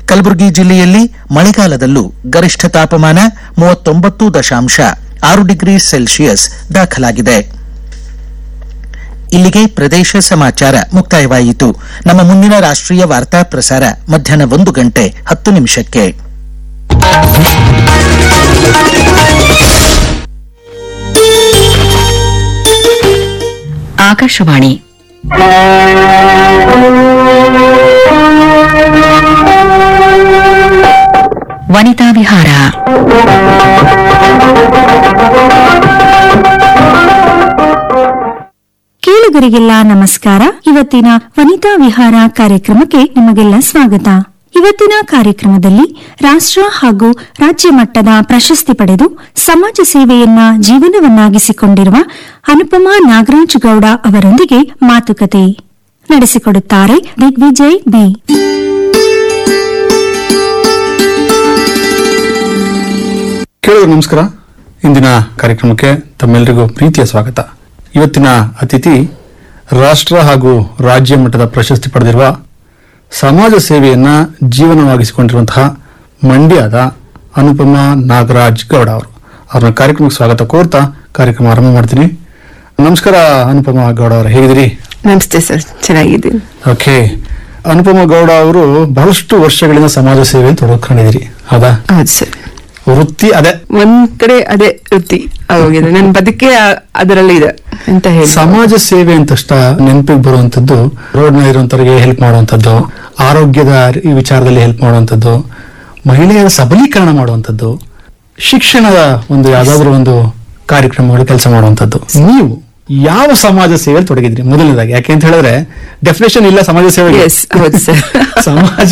ಕಲಬುರಗಿ ಜಿಲ್ಲೆಯಲ್ಲಿ ಮಳೆಗಾಲದಲ್ಲೂ ಗರಿಷ್ಠ ತಾಪಮಾನ ಮೂವತ್ತೊಂಬತ್ತು ದಶಾಂಶ ಆರು ಡಿಗ್ರಿ ಸೆಲ್ಸಿಯಸ್ ದಾಖಲಾಗಿದೆ ಇಲ್ಲಿಗೆ ಪ್ರದೇಶ ಸಮಾಚಾರ ಮುಕ್ತಾಯವಾಯಿತು ನಮ್ಮ ಮುಂದಿನ ರಾಷ್ಟ್ರೀಯ ವಾರ್ತಾ ಪ್ರಸಾರ ಮಧ್ಯಾಹ್ನ ಒಂದು ಗಂಟೆ ಹತ್ತು ನಿಮಿಷಕ್ಕೆ ಆಕಾಶವಾಣಿ ವನಿತಾ ವಿಹಾರ ಕೇಳುಗರಿಗೆಲ್ಲ ನಮಸ್ಕಾರ ಇವತ್ತಿನ ವನಿತಾ ವಿಹಾರ ಕಾರ್ಯಕ್ರಮಕ್ಕೆ ನಿಮಗೆಲ್ಲ ಸ್ವಾಗತ ಇವತ್ತಿನ ಕಾರ್ಯಕ್ರಮದಲ್ಲಿ ರಾಷ್ಟ್ರ ಹಾಗೂ ರಾಜ್ಯ ಮಟ್ಟದ ಪ್ರಶಸ್ತಿ ಪಡೆದು ಸಮಾಜ ಸೇವೆಯನ್ನ ಜೀವನವನ್ನಾಗಿಸಿಕೊಂಡಿರುವ ಅನುಪಮಾ ನಾಗರಾಜ್ ಗೌಡ ಅವರೊಂದಿಗೆ ಮಾತುಕತೆ ನಡೆಸಿಕೊಡುತ್ತಾರೆ ದಿಗ್ವಿಜಯ್ ಬಿ ಕೇಳಿದ್ರು ನಮಸ್ಕಾರ ಇಂದಿನ ಕಾರ್ಯಕ್ರಮಕ್ಕೆ ತಮ್ಮೆಲ್ಲರಿಗೂ ಪ್ರೀತಿಯ ಸ್ವಾಗತ ಇವತ್ತಿನ ಅತಿಥಿ ರಾಷ್ಟ್ರ ಹಾಗೂ ರಾಜ್ಯ ಮಟ್ಟದ ಪ್ರಶಸ್ತಿ ಪಡೆದಿರುವ ಸಮಾಜ ಸೇವೆಯನ್ನ ಜೀವನವಾಗಿಸಿಕೊಂಡಿರುವಂತಹ ಮಂಡ್ಯದ ಅನುಪಮ ನಾಗರಾಜ್ ಗೌಡ ಅವರು ಅವ್ರನ್ನ ಕಾರ್ಯಕ್ರಮಕ್ಕೆ ಸ್ವಾಗತ ಕೋರ್ತಾ ಕಾರ್ಯಕ್ರಮ ಆರಂಭ ಮಾಡ್ತೀನಿ ನಮಸ್ಕಾರ ಅನುಪಮ ಗೌಡ ಅವರು ಹೇಗಿದ್ದೀರಿ ನಮಸ್ತೆ ಸರ್ ಚೆನ್ನಾಗಿದ್ದೀನಿ ಓಕೆ ಅನುಪಮ ಗೌಡ ಅವರು ಬಹಳಷ್ಟು ವರ್ಷಗಳಿಂದ ಸಮಾಜ ಸೇವೆಯಲ್ಲಿ ತೊಡಗಿಕೊಂಡಿದ್ದೀರಿ ಹೌದಾ ಹೌದು ಸರ್ ವೃತ್ತಿ ಅದೇ ಒಂದ್ ಕಡೆ ಅದೇ ವೃತ್ತಿ ಆಗೋಗಿದೆ ನನ್ನ ಬದುಕೆ ಆ- ಅದರಲ್ಲಿ ಇದೆ ಅಂತ ಹೇಳಿ ಸಮಾಜ ಸೇವೆ ಅಂತ ನೆನಪಿಗೆ ಬರುವಂತದ್ದು ರೋಡ್ ನ ಇರುವಂತವರಿಗೆ ಹೆಲ್ಪ್ ಮಾಡುವಂತದ್ದು ಆರೋಗ್ಯದ ಈ ವಿಚಾರದಲ್ಲಿ ಹೆಲ್ಪ್ ಮಾಡುವಂತದ್ದು ಮಹಿಳೆಯರ ಸಬಲೀಕರಣ ಮಾಡುವಂತದ್ದು ಶಿಕ್ಷಣದ ಒಂದು ಯಾವ್ದಾದ್ರು ಒಂದು ಕಾರ್ಯಕ್ರಮಗಳು ಕೆಲಸ ಮಾಡುವಂತದ್ದು ನೀವು ಯಾವ ಸಮಾಜ ಸೇವೆಯಲ್ಲಿ ತೊಡಗಿದ್ರಿ ಮೊದಲನೇದಾಗಿ ಯಾಕೆ ಅಂತ ಹೇಳಿದ್ರೆ ಡೆಫಿನೇಷನ್ ಇಲ್ಲ ಸಮಾಜ ಸೇವೆ Yes, ಹೌದು sir. ಸಮಾಜ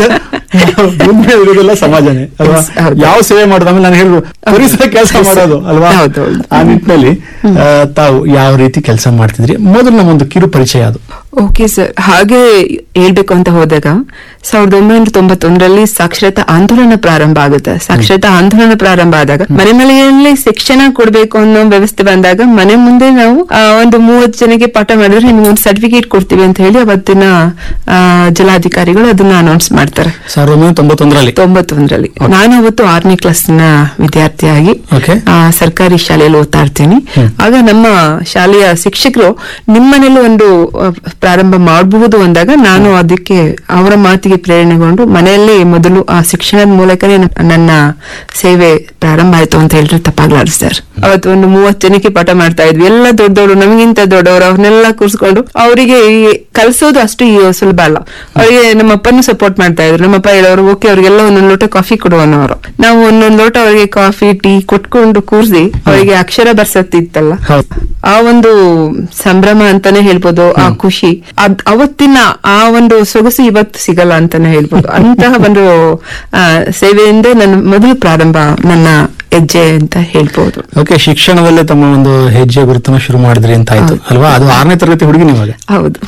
ಮುಂದೆ ಇರೋದೆಲ್ಲ ಸಮಾಜನೇ ಅಲ್ವಾ Yes, ಹೌದು. ಯಾವ ಸೇವೆ ಮಾಡೋದು ಆಮೇಲೆ ನಾನು ಹೇಳಿದ್ರು ಪರಿಸರ ಕೆಲಸ Yes, sir. ಮಾಡೋದು ಅಲ್ವಾ ಹೌದು, ಹೌದು. ಆ ನಿಟ್ಟಿನಲ್ಲಿ ಆ, ತಾವು ಯಾವ ರೀತಿ ಕೆಲಸ ಮಾಡ್ತಿದ್ರಿ ಮೊದಲು ನಮ್ಮೊಂದು ಕಿರು ಪರಿಚಯ ಅದು ಓಕೆ ಸರ್ ಹಾಗೆ ಹೇಳ್ಬೇಕು ಅಂತ ಹೋದಾಗ ಸಾವಿರದ ಒಂಬೈನೂರ ತೊಂಬತ್ತೊಂದರಲ್ಲಿ ಸಾಕ್ಷರತಾ ಆಂದೋಲನ ಪ್ರಾರಂಭ ಆಗುತ್ತೆ ಸಾಕ್ಷರತಾ ಆಂದೋಲನ ಪ್ರಾರಂಭ ಆದಾಗ ಮನೆ ಮನೆಯಲ್ಲಿ ಶಿಕ್ಷಣ ಕೊಡ್ಬೇಕು ಅನ್ನೋ ವ್ಯವಸ್ಥೆ ಬಂದಾಗ ಮನೆ ಮುಂದೆ ನಾವು ಆ, ಒಂದು ಮೂವತ್ತು ಜನಕ್ಕೆ ಪಾಠ ಮಾಡಿದ್ರೆ ನಿಮ್ಗೆ ಒಂದು ಸರ್ಟಿಫಿಕೇಟ್ ಕೊಡ್ತೀವಿ ಅಂತ ಹೇಳಿ ಅವತ್ತಿನ ಆ, ಜಿಲ್ಲಾಧಿಕಾರಿಗಳು ಅದನ್ನ ಅನೌನ್ಸ್ ಮಾಡ್ತಾರೆ ಸಾವಿರದ ಒಂಬೈನೂರ ತೊಂಬತ್ತೊಂದರಲ್ಲಿ ತೊಂಬತ್ತೊಂದರಲ್ಲಿ ನಾನು ಅವತ್ತು ಆರನೇ ಕ್ಲಾಸ್ ನ ವಿದ್ಯಾರ್ಥಿಯಾಗಿ Okay. ಆ, ಸರ್ಕಾರಿ ಶಾಲೆಯಲ್ಲಿ ಓದ್ತಾ ಇರ್ತೀನಿ ಆಗ ನಮ್ಮ ಶಾಲೆಯ ಶಿಕ್ಷಕರು ನಿಮ್ಮನೇಲಿ ಒಂದು ಆ, ಪ್ರಾರಂಭ ಮಾಡಬಹುದು ಅಂದಾಗ ನಾನು ಅದಕ್ಕೆ ಅವರ ಮಾತಿಗೆ ಪ್ರೇರಣೆಗೊಂಡು ಮನೆಯಲ್ಲೇ ಮೊದಲು ಆ ಶಿಕ್ಷಣದ ಮೂಲಕನೇ ನ- ನನ್ನ ಸೇವೆ ಪ್ರಾರಂಭ ಆಯ್ತು ಅಂತ ಹೇಳಿದ್ರೆ ತಪ್ಪಾಗ್ಲಾರ್ದು ಸರ್ ಅವತ್ತು ಒಂದು ಮೂವತ್ತು ಜನಕ್ಕೆ ಪಾಠ ಮಾಡ್ತಾ ಇದ್ವಿ ಎಲ್ಲ ದೊಡ್ಡ ದೊಡ್ಡ ನಮಗಿಂತ ದೊಡ್ಡವರು ಅವ್ರನ್ನೆಲ್ಲ ಕೂರಿಸ್ಕೊಂಡು ಅವರಿಗೆ ಕಲಿಸೋದು ಅಷ್ಟು ಈ ಸುಲಭ ಅಲ್ಲ ಅವರಿಗೆ ನಮ್ಮ ಅಪ್ಪನೂ ಸಪೋರ್ಟ್ ಮಾಡ್ತಾ ಇದ್ರು ನಮ್ಮಪ್ಪ ಹೇಳೋರು ಓಕೆ ಅವ್ರಿಗೆಲ್ಲ ಒಂದೊಂದು ಲೋಟ ಕಾಫಿ ಕೊಡುವನವರು ನಾವು ಒಂದೊಂದು ಲೋಟ ಅವರಿಗೆ ಕಾಫಿ ಟೀ ಕೊಟ್ಕೊಂಡು ಕೂರಿಸಿ ಅವರಿಗೆ ಅಕ್ಷರ ಬರ್ಸತ್ತಿತ್ತಲ್ಲ ಹೌದು. ಆ ಒಂದು ಸಂಭ್ರಮ ಅಂತಾನೆ ಹೇಳ್ಬೋದು ಆ ಖುಷಿ ಅದ್ ಅವತ್ತಿನ ಆ ಒಂದು ಸೊಗಸು ಇವತ್ತು ಸಿಗಲ್ಲ ಅಂತಾನೆ ಹೇಳ್ಬೋದು ಅಂತಹ ಒಂದು ಆ, ಸೇವೆಯಿಂದ ನನ್ನ ಮೊದಲು ಪ್ರಾರಂಭ ನನ್ನ ಹೆಜ್ಜೆ ಅಂತ ಹೇಳ್ಬೋದು ಓಕೆ ಶಿಕ್ಷಣದಲ್ಲೇ ತಮ್ಮ ಒಂದು ಹೆಜ್ಜೆ ಗುರುತನ್ನ ಶುರು ಮಾಡಿದ್ರಿ ಅಂತ ಆಯ್ತು ಅಲ್ವಾ ಅದು ಆರನೇ ತರಗತಿ ಹುಡುಗಿ ನಿಮಗೆ ಹೌದು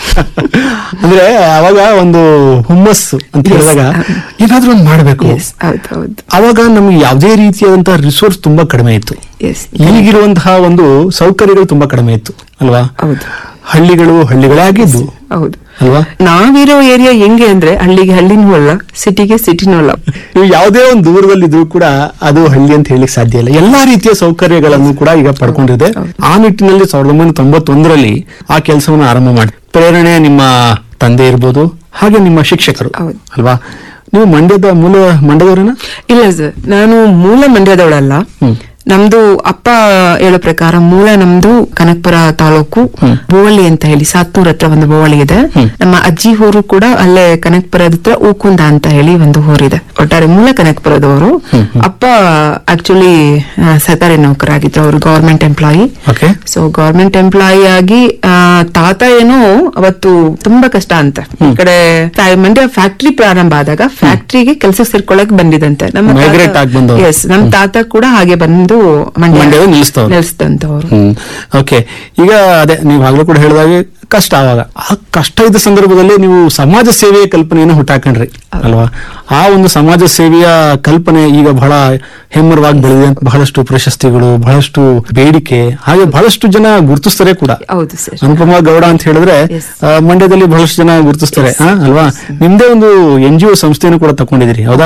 ಅಂದ್ರೆ ಅವಾಗ ಒಂದು ಹುಮ್ಮಸ್ಸು ಅಂತ Yes. ಹೇಳಿದಾಗ ಏನಾದ್ರೂ ಒಂದು ಮಾಡ್ಬೇಕು ಎಸ್ ಹೌದು ಹೌದು ಅವಾಗ ನಮ್ಗೆ ಯಾವುದೇ ರೀತಿಯಾದಂತಹ ರಿಸೋರ್ಸ್ ತುಂಬಾ ಕಡಿಮೆ ಇತ್ತು ಎಸ್ ಈಗಿರುವಂತಹ ಒಂದು ಸೌಕರ್ಯಗಳು ತುಂಬಾ ಕಡಿಮೆ ಇತ್ತು ಅಲ್ವಾ ಹೌದು ಹಳ್ಳಿಗಳು ಹಳ್ಳಿಗಳೇ ಆಗಿದ್ದು ಹೌದು ಅಲ್ವಾ ನಾವಿರೋ ಏರಿಯಾ ಹೆಂಗೆ ಅಂದ್ರೆ ಹಳ್ಳಿಗೆ ಹಳ್ಳಿನೂ ಅಲ್ಲ ಸಿಟಿಗೆ ಸಿಟಿನೂ ಅಲ್ಲ ನೀವು ಯಾವುದೇ ಒಂದು ದೂರದಲ್ಲಿದ್ರು ಕೂಡ ಅದು ಹಳ್ಳಿ ಅಂತ ಹೇಳಿಕ್ ಸಾಧ್ಯ ಇಲ್ಲ ಎಲ್ಲಾ ರೀತಿಯ ಸೌಕರ್ಯಗಳನ್ನು ಕೂಡ ಈಗ ಪಡ್ಕೊಂಡಿದೆ ಆ ನಿಟ್ಟಿನಲ್ಲಿ ಸಾವಿರದ ಒಂಬೈನೂರ ತೊಂಬತ್ತೊಂದರಲ್ಲಿ ಆ ಕೆಲಸವನ್ನು ಆರಂಭ ಮಾಡಿ ಪ್ರೇರಣೆ ನಿಮ್ಮ ತಂದೆ ಇರ್ಬೋದು ಹಾಗೆ ನಿಮ್ಮ ಶಿಕ್ಷಕರು ಹೌದು. ಅಲ್ವಾ ನೀವು ಮಂಡ್ಯದ ಮೂಲ ಮಂಡ್ಯದವರೇನಾ ಇಲ್ಲ ಸರ್ ನಾನು ಮೂಲ ಮಂಡ್ಯದವಳಲ್ಲ ಹ್ಮ್. ನಮ್ದು ಅಪ್ಪ ಹೇಳೋ ಪ್ರಕಾರ ಮೂಲ ನಮ್ದು ಕನಕಪುರ ತಾಲೂಕು ಬೋವಳ್ಳಿ ಅಂತ ಹೇಳಿ ಸಾತ್ನೂರ್ ಹತ್ರ ಒಂದು ಬೋವಳ್ಳಿ ಇದೆ ನಮ್ಮ ಅಜ್ಜಿ ಊರು ಕೂಡ ಅಲ್ಲೇ ಕನಕಪುರದ ಹತ್ರ ಊಕುಂದ ಅಂತ ಹೇಳಿ ಒಂದು ಊರಿದೆ ಒಟ್ಟಾರೆ ಮೂಲ ಕನಕಪುರದವರು ಅಪ್ಪ ಆಕ್ಚುಲಿ ಸರ್ಕಾರಿ ನೌಕರಾಗಿದ್ರು ಅವರು government employee okay so government employee ಆಗಿ ಆ, ತಾತ ಏನು ಅವತ್ತು ತುಂಬಾ ಕಷ್ಟ ಅಂತ ಈ ಕಡೆ ತಾಯಿ ಮಂಡ್ಯ ಫ್ಯಾಕ್ಟ್ರಿ ಪ್ರಾರಂಭ ಆದಾಗ ಫ್ಯಾಕ್ಟ್ರಿಗೆ ಕೆಲಸ ಸೇರ್ಕೊಳಕ್ ಬಂದಿದಂತೆ ನಮ್ಮ Migrate ಆಗ್ ಬಂದವ್ರು. ಎಸ್ ನಮ್ಮ ತಾತ ಕೂಡ ಹಾಗೆ ಬಂದು ಮಂಡ್ಯ ಮಂಡ್ಯದಲ್ಲಿ ನಿಲ್ಲಿಸ್ತವ್ರು. ನಿಲ್ಲಿಸಿದಂತವ್ರು ಹ್ಮ್ ಓಕೆ ಈಗ ಅದೇ ನೀವು ಆಗ್ಲೂ ಕೂಡ ಹೇಳಿದಾಗೆ ಕಷ್ಟ ಆವಾಗ ಆ ಕಷ್ಟ ಇದ್ದ ಸಂದರ್ಭದಲ್ಲಿ ನೀವು ಸಮಾಜ ಸೇವೆಯ ಕಲ್ಪನೆಯನ್ನು ಹುಟ್ಟಾಕೊಂಡ್ರಿ ಅಲ್ವಾ ಆ ಒಂದು ಸಮಾಜ ಸೇವೆಯ ಕಲ್ಪನೆ ಈಗ ಬಹಳ ಹೆಮ್ಮರವಾಗಿ ಬೆಳೆದಿದೆ ಅಂತ ಬಹಳಷ್ಟು ಪ್ರಶಸ್ತಿಗಳು ಬಹಳಷ್ಟು ಬೇಡಿಕೆ ಹಾಗೆ ಬಹಳಷ್ಟು ಜನ ಗುರುತಿಸ್ತಾರೆ ಕೂಡ ಹೌದು ಸರ್ ಅನುಪಮ ಗೌಡ ಅಂತ ಹೇಳಿದ್ರೆ Yes. ಆ, ಮಂಡ್ಯದಲ್ಲಿ ಬಹಳಷ್ಟು ಜನ ಗುರುತಿಸ್ತಾರೆ ಆ, ಅಲ್ವಾ ನಿಮ್ದೇ ಒಂದು ಎನ್ ಜಿ ಒ ಸಂಸ್ಥೆಯನ್ನು ಕೂಡ ತಕೊಂಡಿದ್ದೀರಿ ಹೌದಾ